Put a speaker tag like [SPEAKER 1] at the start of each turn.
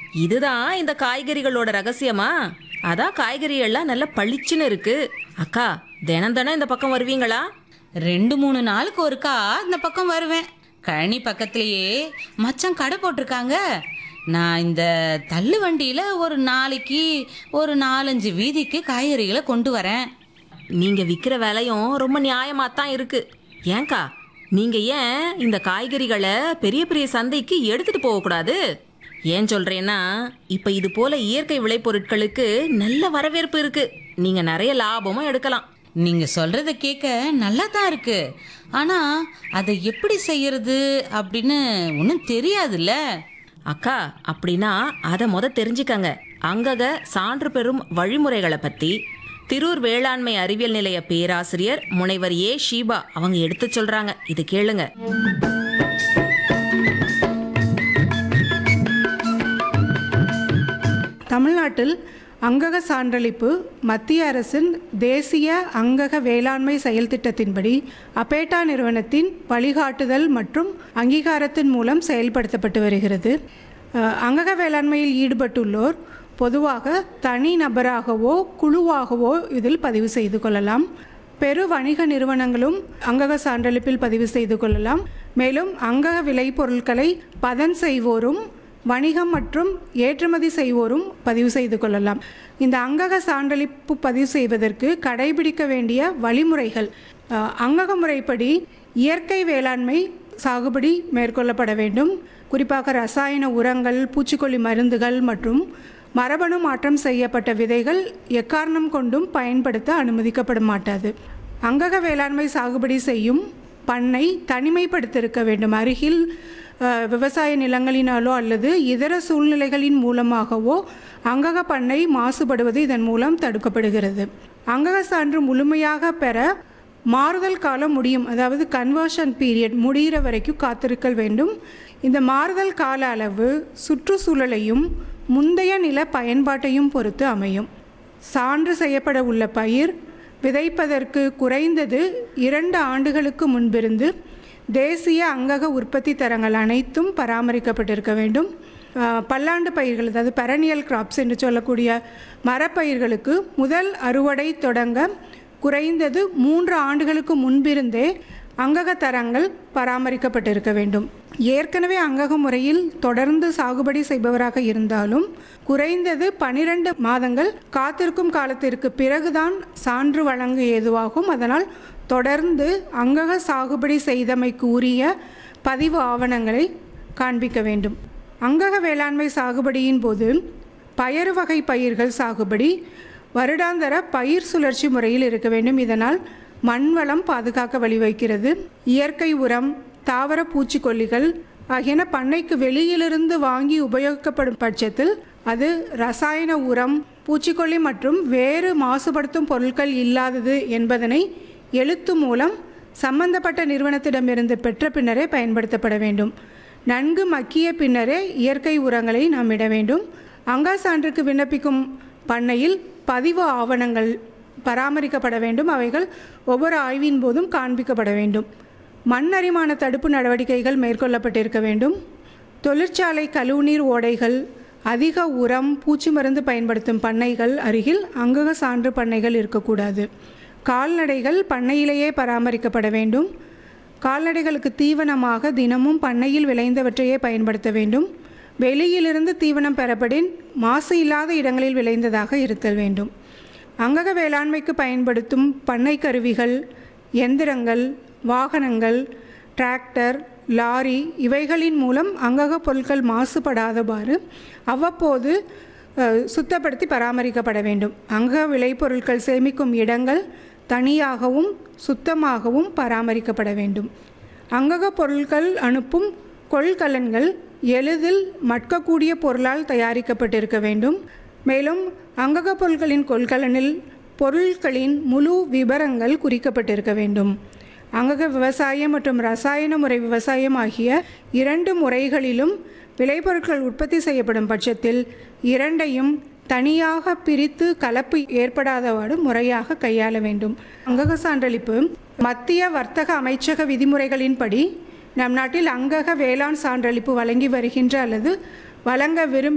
[SPEAKER 1] இதுதான் இந்த காய்கறிகளோட ரகசியமா அதான் காய்கறி எல்லாம் நல்ல பளிச்சுன்னு இருக்கு அக்கா தினம் தினம் இந்த பக்கம் வருவீங்களா
[SPEAKER 2] ரெண்டு மூணு நாளுக்கு ஒருக்கா இந்த பக்கம் வருவேன் கழனி பக்கத்துலயே மச்சான் கடை போட்டிருக்காங்க நான் இந்த தள்ளு வண்டியில ஒரு நாளைக்கு ஒரு நாலஞ்சு வீதிக்கு காய்கறிகளை கொண்டு வரேன்
[SPEAKER 1] நீங்க விக்கிற விலையும் ரொம்ப நியாயமா தான் இருக்கு ஏன்க்கா நீங்க ஏன் இந்த காய்கறிகளை பெரிய பெரிய சந்தைக்கு எடுத்துட்டு போக கூடாது ஏன் சொல்றேன்னா இப்ப இது போல இயற்கை விளைபொருட்களுக்கு நல்ல வரவேற்பு இருக்கு நீங்க நிறைய லாபமும் எடுக்கலாம்
[SPEAKER 2] நீங்க சொல்றத கேட்க நல்லா தான் இருக்கு ஆனா அதை எப்படி செய்யறது அப்படின்னு ஒன்றும் தெரியாதுல்ல
[SPEAKER 1] அக்கா அப்படின்னா அதை முத தெரிஞ்சுக்கங்க அங்கக சான்று பெறும் வழிமுறைகளை பத்தி திரூர் வேளாண்மை அறிவியல் நிலைய பேராசிரியர் முனைவர் ஏ ஷீபா அவங்க எடுத்து சொல்றாங்க இது கேளுங்க
[SPEAKER 3] தமிழ்நாட்டில் அங்கக சான்றளிப்பு மத்திய அரசின் தேசிய அங்கக வேளாண்மை செயல் திட்டத்தின்படி அபேட்டா நிறுவனத்தின் வழிகாட்டுதல் மற்றும் அங்கீகாரத்தின் மூலம் செயல்படுத்தப்பட்டு வருகிறது அஹ், அங்கக வேளாண்மையில் ஈடுபட்டுள்ளோர் பொதுவாக தனி நபராகவோ குழுவாகவோ இதில் பதிவு செய்து கொள்ளலாம் பெரு வணிக நிறுவனங்களும் அங்கக சான்றளிப்பில் பதிவு செய்து கொள்ளலாம் மேலும் அங்கக விளைபொருட்களை பதன் செய்வோரும் வணிகம் மற்றும் ஏற்றுமதி செய்வோரும் பதிவு செய்து கொள்ளலாம் இந்த அங்கக சான்றளிப்பு பதிவு செய்வதற்கு கடைபிடிக்க வேண்டிய வழிமுறைகள் அஹ், அங்கக முறைப்படி இயற்கை வேளாண்மை சாகுபடி மேற்கொள்ளப்பட வேண்டும் குறிப்பாக ரசாயன உரங்கள் பூச்சிக்கொல்லி மருந்துகள் மற்றும் மரபணு மாற்றம் செய்யப்பட்ட விதைகள் எக்காரணம் கொண்டும் பயன்படுத்த அனுமதிக்கப்பட மாட்டாது அங்கக வேளாண்மை சாகுபடி செய்யும் பண்ணை தனிமைப்படுத்தியிருக்க வேண்டும் அருகில் அஹ், விவசாய நிலங்களினாலோ அல்லது இதர சூழ்நிலைகளின் மூலமாகவோ அங்கக பண்ணை மாசுபடுவது இதன் மூலம் தடுக்கப்படுகிறது அங்கக சான்று முழுமையாக பெற மாறுதல் காலம் முடியும் அதாவது கன்வர்ஷன் பீரியட் முடிகிற வரைக்கும் காத்திருக்க வேண்டும் இந்த மாறுதல் கால அளவு சுற்றுச்சூழலையும் முந்தைய நில பயன்பாட்டையும் பொறுத்து அமையும் சான்று செய்யப்பட உள்ள பயிர் விதைப்பதற்கு குறைந்தது இரண்டு ஆண்டுகளுக்கு முன்பிருந்து தேசிய அங்கக உற்பத்தி தரங்கள் அனைத்தும் பராமரிக்கப்பட்டிருக்க வேண்டும் அஹ், பல்லாண்டு பயிர்கள் அதாவது பெரனியல் கிராப்ஸ் என்று சொல்லக்கூடிய மரப்பயிர்களுக்கு முதல் அறுவடை தொடங்க குறைந்தது மூன்று ஆண்டுகளுக்கு முன்பிருந்தே அங்கக தரங்கள் பராமரிக்கப்பட்டிருக்க வேண்டும் ஏற்கனவே அங்கக முறையில் தொடர்ந்து சாகுபடி செய்பவராக இருந்தாலும் குறைந்தது பனிரெண்டு மாதங்கள் காத்திருக்கும் காலத்திற்கு பிறகுதான் சான்று வழங்க ஏதுவாகும் அதனால் தொடர்ந்து அங்கக சாகுபடி செய்தமைக்கு உரிய பதிவு ஆவணங்களை காண்பிக்க வேண்டும் அங்கக வேளாண்மை சாகுபடியின் போது பயறு வகை பயிர்கள் சாகுபடி வருடாந்தர பயிர் சுழற்சி முறையில் இருக்க வேண்டும் இதனால் மண் வளம் பாதுகாக்க வழிவகுக்கிறது இயற்கை உரம் தாவர பூச்சிக்கொல்லிகள் ஆகியன பண்ணைக்கு வெளியிலிருந்து வாங்கி உபயோகிக்கப்படும் பட்சத்தில் அது ரசாயன உரம் பூச்சிக்கொல்லி மற்றும் வேறு மாசுபடுத்தும் பொருட்கள் இல்லாதது என்பதனை எழுத்து மூலம் சம்பந்தப்பட்ட நிறுவனத்திடமிருந்து பெற்ற பின்னரே பயன்படுத்தப்பட வேண்டும் நன்கு மக்கிய பின்னரே இயற்கை உரங்களை நாம் இட வேண்டும் அங்கா சான்றுக்கு விண்ணப்பிக்கும் பண்ணையில் பதிவு ஆவணங்கள் பராமரிக்கப்பட வேண்டும் அவைகள் ஒவ்வொரு ஆய்வின் போதும் காண்பிக்கப்பட வேண்டும் மண் அரிமான தடுப்பு நடவடிக்கைகள் மேற்கொள்ளப்பட்டிருக்க வேண்டும் தொழிற்சாலை கழிவுநீர் ஓடைகள் அதிக உரம் பூச்சி மருந்து பயன்படுத்தும் பண்ணைகள் அருகில் அங்கக சான்று பண்ணைகள் இருக்கக்கூடாது கால்நடைகள் பண்ணையிலேயே பராமரிக்கப்பட வேண்டும் கால்நடைகளுக்கு தீவனமாக தினமும் பண்ணையில் விளைந்தவற்றையே பயன்படுத்த வேண்டும் வெளியிலிருந்து தீவனம் பெறப்படின் மாசு இல்லாத இடங்களில் விளைந்ததாக இருத்தல் வேண்டும் அங்கக வேளாண்மைக்கு பயன்படுத்தும் பண்ணை கருவிகள் எந்திரங்கள் வாகனங்கள் டிராக்டர் லாரி இவைகளின் மூலம் அங்கக பொருட்கள் மாசுபடாதவாறு அவ்வப்போது அஹ், சுத்தப்படுத்தி பராமரிக்கப்பட வேண்டும் அங்கக விளைபொருட்கள் சேமிக்கும் இடங்கள் தனியாகவும் சுத்தமாகவும் பராமரிக்கப்பட வேண்டும் அங்கக பொருட்கள் அனுப்பும் கொள்கலன்கள் எளிதில் மட்கக்கூடிய பொருளால் தயாரிக்கப்பட்டிருக்க வேண்டும் மேலும் அங்கக பொருட்களின் கொள்கலனில் பொருட்களின் முழு விவரங்கள் குறிக்கப்பட்டிருக்க வேண்டும் அங்கக விவசாயம் மற்றும் ரசாயன முறை விவசாயம் ஆகிய இரண்டு முறைகளிலும் விளைபொருட்கள் உற்பத்தி செய்யப்படும் பட்சத்தில் இரண்டையும் தனியாக பிரித்து கலப்பு ஏற்படாதவாறு முறையாக கையாள வேண்டும் அங்கக சான்றளிப்பு மத்திய வர்த்தக அமைச்சக விதிமுறைகளின்படி நம் நாட்டில் அங்கக வேளாண் சான்றளிப்பு வழங்கி வருகின்ற அல்லது வழங்க விரும்பி